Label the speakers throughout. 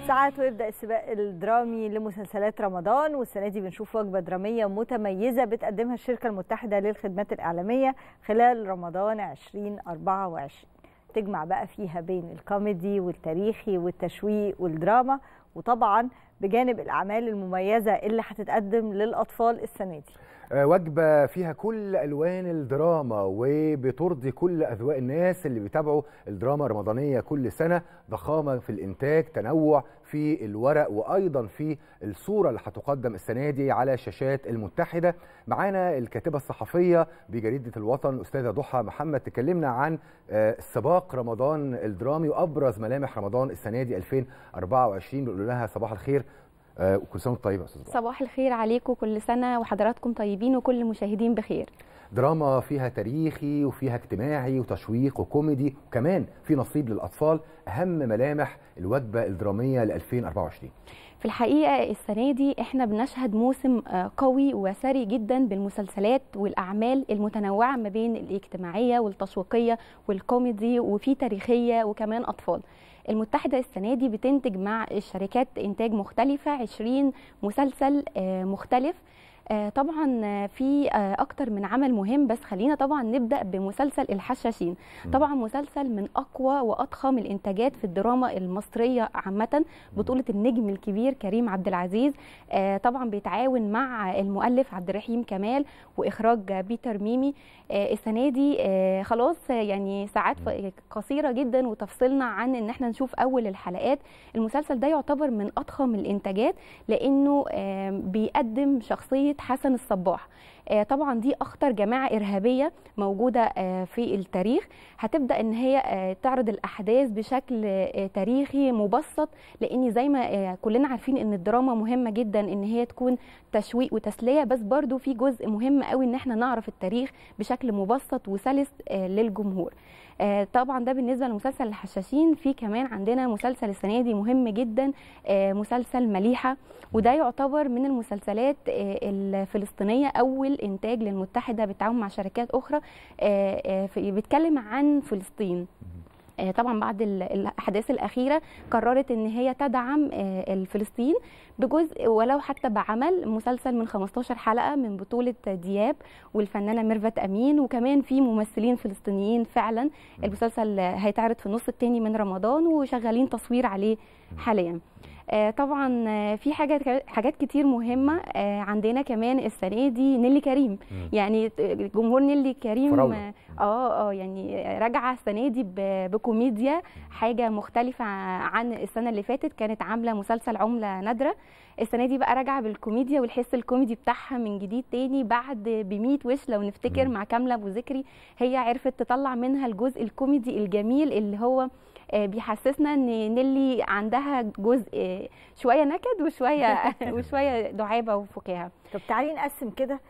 Speaker 1: ساعات ويبدا السباق الدرامي لمسلسلات رمضان والسنه دي بنشوف وجبه دراميه متميزه بتقدمها الشركه المتحده للخدمات الاعلاميه خلال رمضان 2024 تجمع بقى فيها بين الكوميدي والتاريخي والتشويق والدراما وطبعا بجانب الاعمال المميزه اللي هتتقدم للاطفال السنه دي
Speaker 2: وجبة فيها كل ألوان الدراما وبترضي كل أذواق الناس اللي بيتابعوا الدراما الرمضانية كل سنة ضخامة في الإنتاج تنوع في الورق وأيضا في الصورة اللي هتقدم السنة دي على شاشات المتحدة معانا الكاتبة الصحفية بجريدة الوطن أستاذة ضحى محمد تكلمنا عن سباق رمضان الدرامي وأبرز ملامح رمضان السنة دي 2024 نقول لها صباح الخير وكل سنه وانت طيبه استاذ
Speaker 3: صباح الخير عليكم كل سنه وحضراتكم طيبين وكل المشاهدين بخير
Speaker 2: دراما فيها تاريخي وفيها اجتماعي وتشويق وكوميدي وكمان في نصيب للاطفال اهم ملامح الوجبه الدراميه ل 2024
Speaker 3: في الحقيقه السنه دي احنا بنشهد موسم قوي وثري جدا بالمسلسلات والاعمال المتنوعه ما بين الاجتماعيه والتشويقيه والكوميدي وفي تاريخيه وكمان اطفال المتحدة السنة دي بتنتج مع الشركات إنتاج مختلفة 20 مسلسل مختلف طبعا في اكتر من عمل مهم بس خلينا طبعا نبدا بمسلسل الحشاشين طبعا مسلسل من اقوى واضخم الانتاجات في الدراما المصريه عامه بطوله النجم الكبير كريم عبد العزيز طبعا بيتعاون مع المؤلف عبد الرحيم كمال واخراج بيتر ميمي السنه دي خلاص يعني ساعات قصيره جدا وتفصلنا عن ان احنا نشوف اول الحلقات المسلسل ده يعتبر من اضخم الانتاجات لانه بيقدم شخصيه حسن الصباح طبعا دي اخطر جماعه ارهابيه موجوده في التاريخ هتبدا ان هي تعرض الاحداث بشكل تاريخي مبسط لان زي ما كلنا عارفين ان الدراما مهمه جدا ان هي تكون تشويق وتسليه بس برضو في جزء مهم قوي ان احنا نعرف التاريخ بشكل مبسط وسلس للجمهور طبعا ده بالنسبه لمسلسل الحشاشين في كمان عندنا مسلسل السنه دي مهم جدا مسلسل مليحه وده يعتبر من المسلسلات الفلسطينيه اول انتاج للمتحده بالتعاون مع شركات اخرى بيتكلم عن فلسطين طبعا بعد الاحداث الاخيره قررت ان هي تدعم الفلسطين بجزء ولو حتى بعمل مسلسل من 15 حلقه من بطوله دياب والفنانه ميرفت امين وكمان في ممثلين فلسطينيين فعلا المسلسل هيتعرض في النص الثاني من رمضان وشغالين تصوير عليه حاليا طبعا في حاجات حاجات كتير مهمه عندنا كمان السنه دي نيلي كريم يعني جمهور نيلي كريم اه اه يعني راجعه السنه دي بكوميديا حاجه مختلفه عن السنه اللي فاتت كانت عامله مسلسل عمله نادره السنه دي بقى راجعه بالكوميديا والحس الكوميدي بتاعها من جديد تاني بعد ب وش لو نفتكر مع كامله ابو ذكري هي عرفت تطلع منها الجزء الكوميدي الجميل اللي هو بيحسسنا ان نيلي عندها جزء شويه نكد وشويه وشويه دعابه وفكاهه
Speaker 1: طب تعالي نقسم كده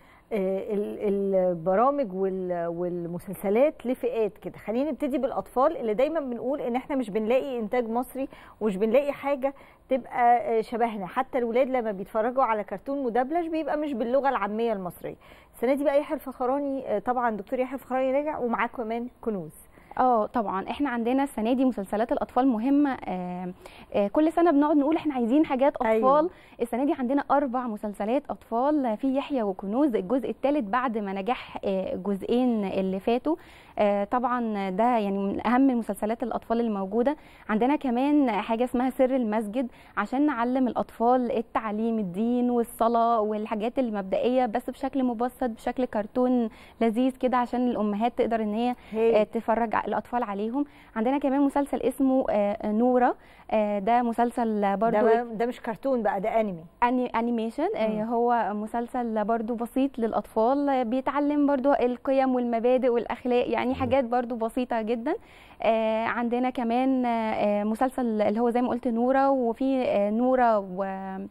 Speaker 1: البرامج والمسلسلات لفئات كده خلينا نبتدي بالاطفال اللي دايما بنقول ان احنا مش بنلاقي انتاج مصري ومش بنلاقي حاجه تبقى شبهنا حتى الولاد لما بيتفرجوا على كرتون مدبلج بيبقى مش باللغه العاميه المصريه السنه دي بقى يحيى الفخراني طبعا دكتور يحيى الفخراني راجع ومعاه كمان كنوز
Speaker 3: اه طبعا احنا عندنا السنه دي مسلسلات الاطفال مهمه آآ آآ كل سنه بنقعد نقول احنا عايزين حاجات اطفال أيوة. السنه دي عندنا اربع مسلسلات اطفال في يحيى وكنوز الجزء الثالث بعد ما نجح الجزئين اللي فاتوا طبعا ده يعني من اهم المسلسلات الاطفال الموجوده عندنا كمان حاجه اسمها سر المسجد عشان نعلم الاطفال التعليم الدين والصلاه والحاجات المبدئيه بس بشكل مبسط بشكل كرتون لذيذ كده عشان الامهات تقدر ان هي, هي. تفرج الاطفال عليهم عندنا كمان مسلسل اسمه نوره ده مسلسل برضو
Speaker 1: ده, ده مش كرتون بقى ده انمي
Speaker 3: أني انيميشن هو مسلسل برضو بسيط للاطفال بيتعلم برضو القيم والمبادئ والاخلاق يعني حاجات برضو بسيطه جدا عندنا كمان مسلسل اللي هو زي ما قلت نوره وفي نوره و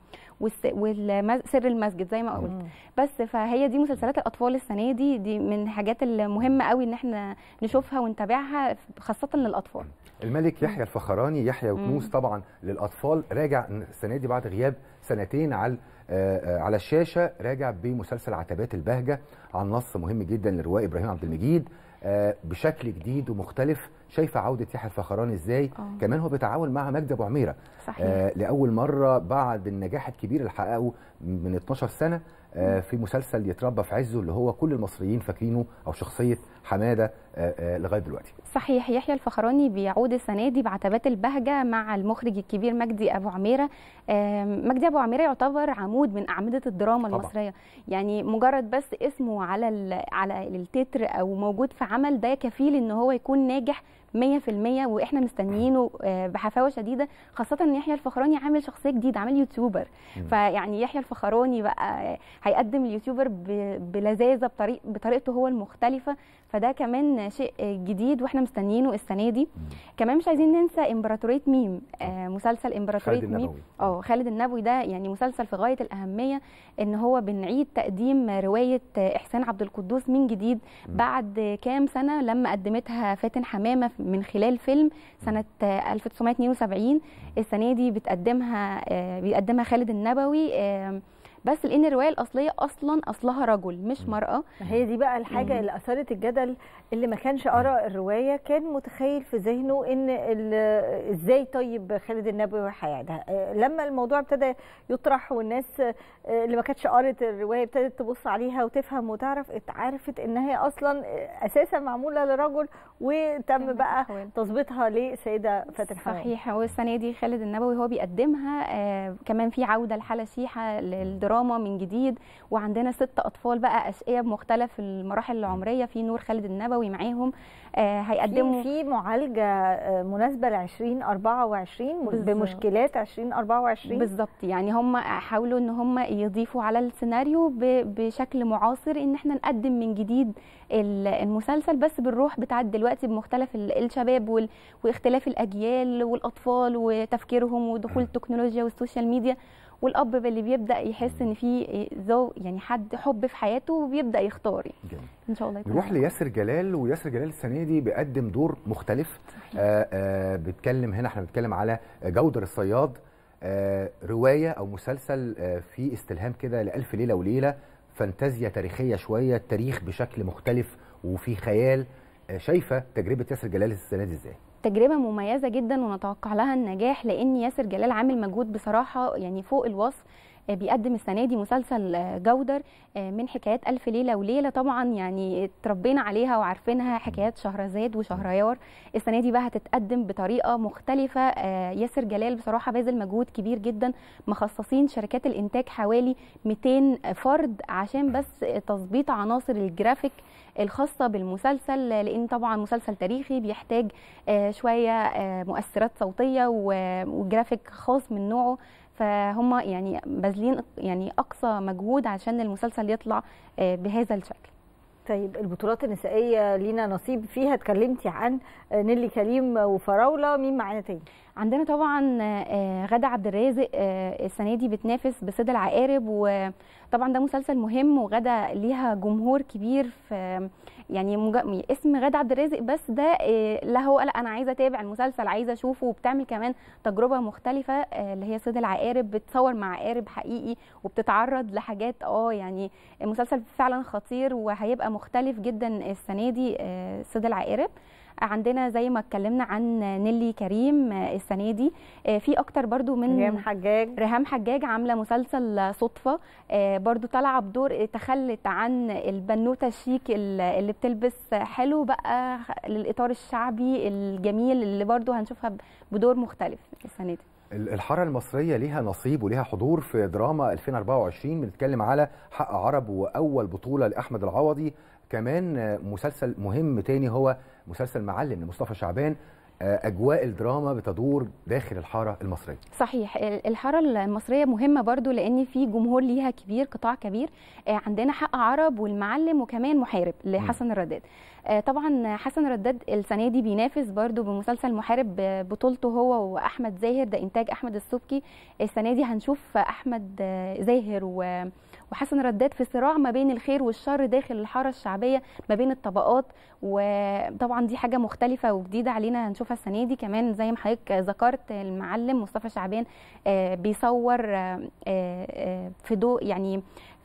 Speaker 3: وسر المسجد زي ما قلت بس فهي دي مسلسلات الاطفال السنه دي دي من الحاجات المهمه قوي ان احنا نشوفها ونتابعها خاصه للاطفال
Speaker 2: الملك يحيى الفخراني يحيى وكنوز طبعا للاطفال راجع السنه دي بعد غياب سنتين على على الشاشه راجع بمسلسل عتبات البهجه عن نص مهم جدا للروائي ابراهيم عبد المجيد بشكل جديد ومختلف شايفه عوده يحيى الفخراني ازاي
Speaker 3: آه.
Speaker 2: كمان هو بيتعاون مع مجدي ابو عميره
Speaker 3: صحيح
Speaker 2: آه لاول مره بعد النجاح الكبير اللي حققه من 12 سنه آه في مسلسل يتربى في عزه اللي هو كل المصريين فاكرينه او شخصيه حماده آه آه لغايه دلوقتي
Speaker 3: صحيح يحيى الفخراني بيعود السنه دي بعتبات البهجه مع المخرج الكبير مجدي ابو عميره آم، مجدي ابو عميره يعتبر عمود من اعمده الدراما
Speaker 2: طبعا.
Speaker 3: المصريه يعني مجرد بس اسمه على ال- على التتر او موجود في عمل ده كفيل ان هو يكون ناجح 100% واحنا مستنيينه آه، بحفاوه شديده خاصه ان يحيى الفخراني عامل شخصيه جديده عامل يوتيوبر
Speaker 2: مم.
Speaker 3: فيعني يحيى الفخراني بقى آه، هيقدم اليوتيوبر ب- بلذاذه بطريق بطريقته هو المختلفه فده كمان شيء آه، جديد واحنا مستنيينه السنه دي كمان مش عايزين ننسى امبراطوريه ميم آه، مسلسل امبراطوريه
Speaker 2: خالد
Speaker 3: ميم
Speaker 2: النبوي
Speaker 3: اه خالد النبوي ده يعني مسلسل في غايه الاهميه ان هو بنعيد تقديم روايه احسان عبد القدوس من جديد
Speaker 2: مم.
Speaker 3: بعد كام سنه لما قدمتها فاتن حمامه من خلال فيلم سنه 1972 السنه دي بتقدمها آه، بيقدمها خالد النبوي آه، بس لان الروايه الاصليه اصلا اصلها رجل مش
Speaker 2: مم.
Speaker 3: مراه
Speaker 1: ما هي دي بقى الحاجه
Speaker 3: مم.
Speaker 1: اللي اثارت الجدل اللي ما كانش قرا الروايه كان متخيل في ذهنه ان ال- ازاي طيب خالد النبوي هيعيدها آه، لما الموضوع ابتدى يطرح والناس آه، اللي ما كانتش قرت الروايه ابتدت تبص عليها وتفهم وتعرف اتعرفت ان هي اصلا آه، اساسا معموله لرجل وتم بقى
Speaker 3: أحوال.
Speaker 1: تظبيطها لسيده فاتن حمامه
Speaker 3: صحيح هو السنه دي خالد النبوي هو بيقدمها آه كمان في عوده لحاله شيحه للدراما من جديد وعندنا ست اطفال بقى اشقياء بمختلف المراحل العمريه في نور خالد النبوي معاهم آه هيقدموا
Speaker 1: في في معالجه آه، مناسبه ل 2024
Speaker 3: بالظبط.
Speaker 1: بمشكلات 2024
Speaker 3: بالظبط يعني هم حاولوا ان هم يضيفوا على السيناريو ب- بشكل معاصر ان احنا نقدم من جديد ال- المسلسل بس بالروح بتاعت دلوقتي بمختلف ال- الشباب وال- واختلاف الاجيال والاطفال وتفكيرهم ودخول التكنولوجيا والسوشيال ميديا والاب اللي بيبدا يحس ان في ذو يعني حد حب في حياته وبيبدا يختار يعني.
Speaker 2: جميل.
Speaker 3: ان شاء الله يكون
Speaker 2: نروح لياسر جلال وياسر جلال السنه دي بيقدم دور مختلف آه آه بيتكلم هنا احنا بنتكلم على جودر الصياد آه روايه او مسلسل آه في استلهام كده لألف ليله وليله فانتازيا تاريخيه شويه التاريخ بشكل مختلف وفي خيال آه شايفه تجربه ياسر جلال السنه دي ازاي؟
Speaker 3: تجربه مميزه جدا ونتوقع لها النجاح لان ياسر جلال عامل مجهود بصراحه يعني فوق الوصف آه، بيقدم السنه دي مسلسل آه، جودر آه، من حكايات الف ليله وليله طبعا يعني اتربينا عليها وعارفينها حكايات شهرزاد وشهريار السنه دي بقى هتتقدم بطريقه مختلفه آه، ياسر جلال بصراحه باذل مجهود كبير جدا مخصصين شركات الانتاج حوالي 200 فرد عشان بس تظبيط عناصر الجرافيك الخاصه بالمسلسل لان طبعا مسلسل تاريخي بيحتاج آه، شويه آه، مؤثرات صوتيه و- وجرافيك خاص من نوعه فهم يعني باذلين يعني اقصى مجهود عشان المسلسل يطلع آه، بهذا الشكل
Speaker 1: طيب البطولات النسائيه لينا نصيب فيها اتكلمتي عن نيلي كريم وفراوله مين معانا تاني
Speaker 3: عندنا طبعا آه، غادة عبد الرازق آه، السنه دي بتنافس بصيد العقارب وطبعا ده مسلسل مهم وغادة ليها جمهور كبير في يعني مج... اسم غادة عبد الرازق بس ده آه، لا هو لا انا عايزه اتابع المسلسل عايزه اشوفه وبتعمل كمان تجربه مختلفه آه، اللي هي صيد العقارب بتصور مع عقارب حقيقي وبتتعرض لحاجات اه يعني المسلسل فعلا خطير وهيبقى مختلف جدا السنه دي آه، صيد العقارب عندنا زي ما اتكلمنا عن نيلي كريم آه، السنه دي آه، في اكتر برضو من
Speaker 1: ريم حجاج
Speaker 3: ريهام حجاج عامله مسلسل صدفه آه، برضو طالعه بدور تخلت عن البنوته الشيك ال- اللي بتلبس حلو بقى للاطار الشعبي الجميل اللي برضو هنشوفها بدور مختلف السنه دي
Speaker 2: ال- الحاره المصريه ليها نصيب وليها حضور في دراما 2024 بنتكلم على حق عرب واول بطوله لاحمد العوضي كمان آه، مسلسل مهم تاني هو مسلسل معلم لمصطفى شعبان آه، اجواء الدراما بتدور داخل الحاره المصريه
Speaker 3: صحيح ال- الحاره المصريه مهمه برضو لان في جمهور ليها كبير قطاع كبير آه، عندنا حق عرب والمعلم وكمان محارب لحسن الرداد آه، طبعا حسن الرداد السنه دي بينافس برضو بمسلسل محارب بطولته هو واحمد زاهر ده انتاج احمد السبكي السنه دي هنشوف احمد آه، زاهر و وحسن الرداد في صراع ما بين الخير والشر داخل الحاره الشعبيه ما بين الطبقات وطبعا دي حاجه مختلفه وجديده علينا هنشوفها السنه دي كمان زي ما حضرتك ذكرت المعلم مصطفى شعبان آه، بيصور آه، آه، في ضوء يعني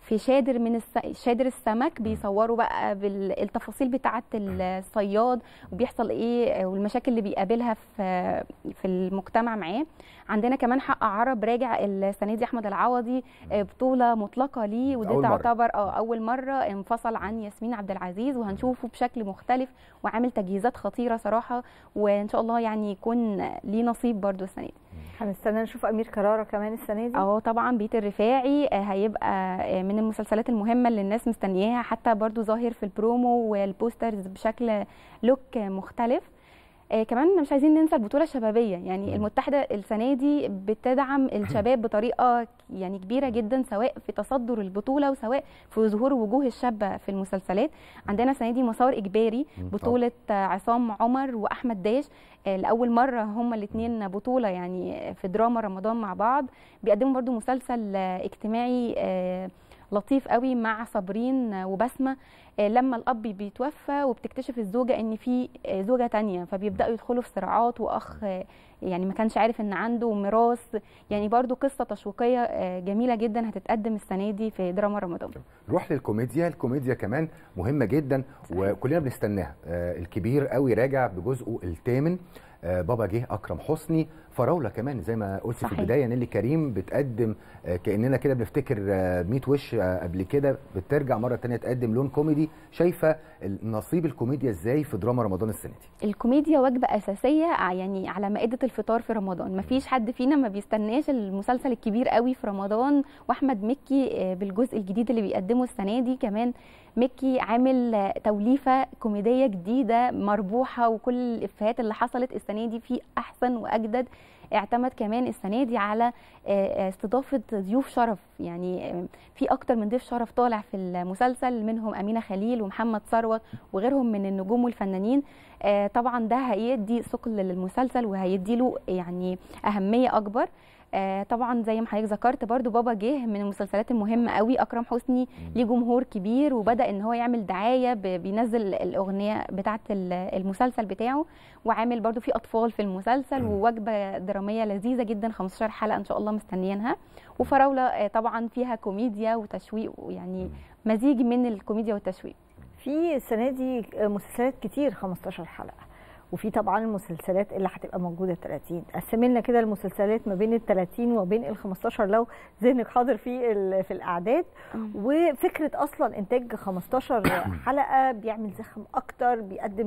Speaker 3: في شادر من الس... شادر السمك بيصوروا بقى بالتفاصيل بتاعه الصياد وبيحصل ايه والمشاكل اللي بيقابلها في في المجتمع معاه عندنا كمان حق عرب راجع السنه دي احمد العوضي بطوله مطلقه ليه ودي تعتبر اه اول مره انفصل عن ياسمين عبد العزيز وهنشوفه بشكل مختلف وعامل تجهيزات خطيره صراحه وان شاء الله يعني يكون ليه نصيب برده السنه دي
Speaker 1: هنستنى نشوف امير كرارة كمان السنه دي
Speaker 3: اه طبعا بيت الرفاعي هيبقى من المسلسلات المهمه اللي الناس مستنياها حتى برضو ظاهر في البرومو والبوسترز بشكل لوك مختلف آه كمان مش عايزين ننسى البطوله الشبابيه يعني المتحده السنه دي بتدعم الشباب بطريقه يعني كبيره جدا سواء في تصدر البطوله وسواء في ظهور وجوه الشابه في المسلسلات عندنا السنه دي مسار اجباري بطوله عصام عمر واحمد داش آه لاول مره هما الاثنين بطوله يعني في دراما رمضان مع بعض بيقدموا برضو مسلسل اجتماعي آه لطيف قوي مع صابرين وبسمه لما الاب بيتوفى وبتكتشف الزوجه ان في زوجه تانية فبيبداوا يدخلوا في صراعات واخ يعني ما كانش عارف ان عنده ميراث يعني برضو قصه تشويقيه جميله جدا هتتقدم السنه دي في دراما رمضان
Speaker 2: نروح للكوميديا الكوميديا كمان مهمه جدا وكلنا بنستناها الكبير قوي راجع بجزءه الثامن بابا جه اكرم حسني فراوله كمان زي ما قلت صحيح. في البدايه نيلي كريم بتقدم كاننا كده بنفتكر 100 وش قبل كده بترجع مره ثانيه تقدم لون كوميدي شايفه نصيب الكوميديا ازاي في دراما رمضان السنه دي
Speaker 3: الكوميديا وجبه اساسيه يعني على مائده الفطار في رمضان مفيش حد فينا ما بيستناش المسلسل الكبير قوي في رمضان واحمد مكي بالجزء الجديد اللي بيقدمه السنه دي كمان مكي عامل توليفه كوميديه جديده مربوحه وكل الافيهات اللي حصلت السنه دي في احسن واجدد اعتمد كمان السنه دي على استضافه ضيوف شرف يعني في اكتر من ضيف شرف طالع في المسلسل منهم امينه خليل ومحمد ثروت وغيرهم من النجوم والفنانين طبعا ده هيدي ثقل للمسلسل وهيدي له يعني اهميه اكبر آه طبعا زي ما حضرتك ذكرت برضو بابا جه من المسلسلات المهمه قوي اكرم حسني ليه جمهور كبير وبدا ان هو يعمل دعايه بينزل الاغنيه بتاعه المسلسل بتاعه وعامل برضو في اطفال في المسلسل ووجبه دراميه لذيذه جدا 15 حلقه ان شاء الله مستنيينها وفراوله آه طبعا فيها كوميديا وتشويق يعني مزيج من الكوميديا والتشويق
Speaker 1: في السنه دي مسلسلات كتير 15 حلقه وفي طبعا المسلسلات اللي هتبقى موجوده 30 قسمي لنا كده المسلسلات ما بين ال 30 وبين ال 15 لو ذهنك حاضر في في الاعداد وفكره اصلا انتاج 15 حلقه بيعمل زخم اكتر بيقدم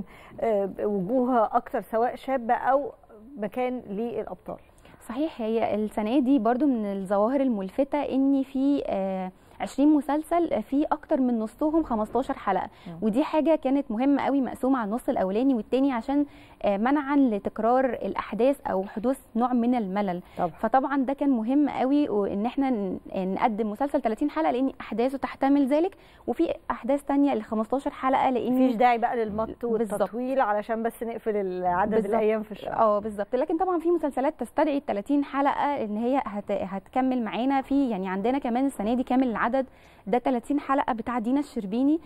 Speaker 1: وجوه اكتر سواء شابه او مكان للابطال
Speaker 3: صحيح هي السنه دي برضو من الظواهر الملفته ان في آه 20 مسلسل في اكتر من نصهم 15 حلقه م. ودي حاجه كانت مهمه قوي مقسومه على النص الاولاني والتاني عشان منعا لتكرار الاحداث او حدوث نوع من الملل طبعا. فطبعا ده كان مهم قوي وان احنا نقدم مسلسل 30 حلقه لان احداثه تحتمل ذلك وفي احداث تانية ل 15 حلقه لان
Speaker 1: مفيش داعي بقى للمط والتطويل علشان بس نقفل العدد بالزبط. الايام في الشهر
Speaker 3: اه بالظبط لكن طبعا في مسلسلات تستدعي ال 30 حلقه ان هي هت... هتكمل معانا في يعني عندنا كمان السنه دي كامل العدد ده 30 حلقه بتاع دينا الشربيني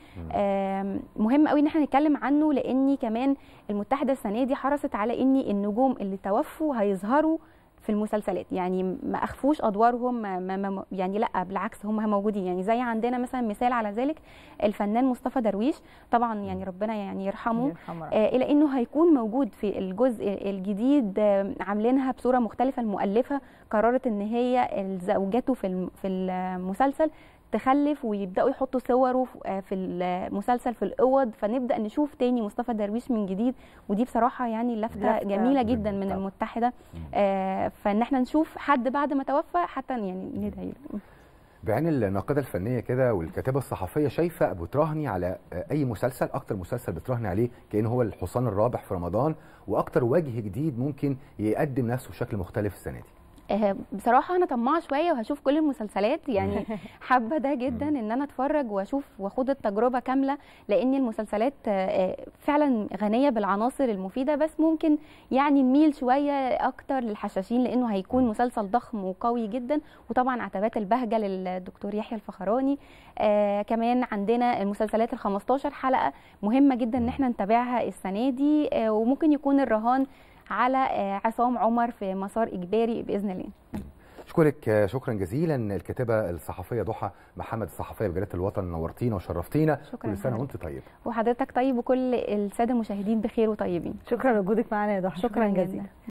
Speaker 3: مهم قوي ان احنا نتكلم عنه لاني كمان المتحده السنه دي حرصت على ان النجوم اللي توفوا هيظهروا في المسلسلات يعني ما اخفوش ادوارهم ما ما يعني لا بالعكس هم موجودين يعني زي عندنا مثلا مثال على ذلك الفنان مصطفى درويش طبعا يعني ربنا يعني يرحمه آه الى انه هيكون موجود في الجزء الجديد آه عاملينها بصوره مختلفه المؤلفه قررت ان هي زوجته في في المسلسل تخلف ويبداوا يحطوا صوره في المسلسل في الاوض فنبدا نشوف تاني مصطفى درويش من جديد ودي بصراحه يعني لفته جميله جدا من المتحده آه فان احنا نشوف حد بعد ما توفى حتى يعني ندعي له
Speaker 2: بعين الناقده الفنيه كده والكاتبه الصحفيه شايفه بتراهني على اي مسلسل اكتر مسلسل بتراهني عليه كانه هو الحصان الرابح في رمضان واكتر وجه جديد ممكن يقدم نفسه بشكل مختلف السنه دي
Speaker 3: بصراحه انا طماعه شويه وهشوف كل المسلسلات يعني حابه ده جدا ان انا اتفرج واشوف واخد التجربه كامله لان المسلسلات فعلا غنيه بالعناصر المفيده بس ممكن يعني نميل شويه اكتر للحشاشين لانه هيكون مسلسل ضخم وقوي جدا وطبعا عتبات البهجه للدكتور يحيى الفخراني آه كمان عندنا المسلسلات ال 15 حلقه مهمه جدا ان احنا نتابعها السنه دي آه وممكن يكون الرهان على عصام عمر في مسار اجباري باذن الله
Speaker 2: اشكرك شكرا جزيلا الكاتبه الصحفيه ضحى محمد الصحفيه بجريده الوطن نورتينا وشرفتينا
Speaker 3: شكرا
Speaker 2: كل سنه
Speaker 3: حضرتك.
Speaker 2: وانت طيب
Speaker 3: وحضرتك طيب وكل الساده المشاهدين بخير وطيبين
Speaker 1: شكرا لوجودك معانا يا ضحى
Speaker 3: شكرا جدا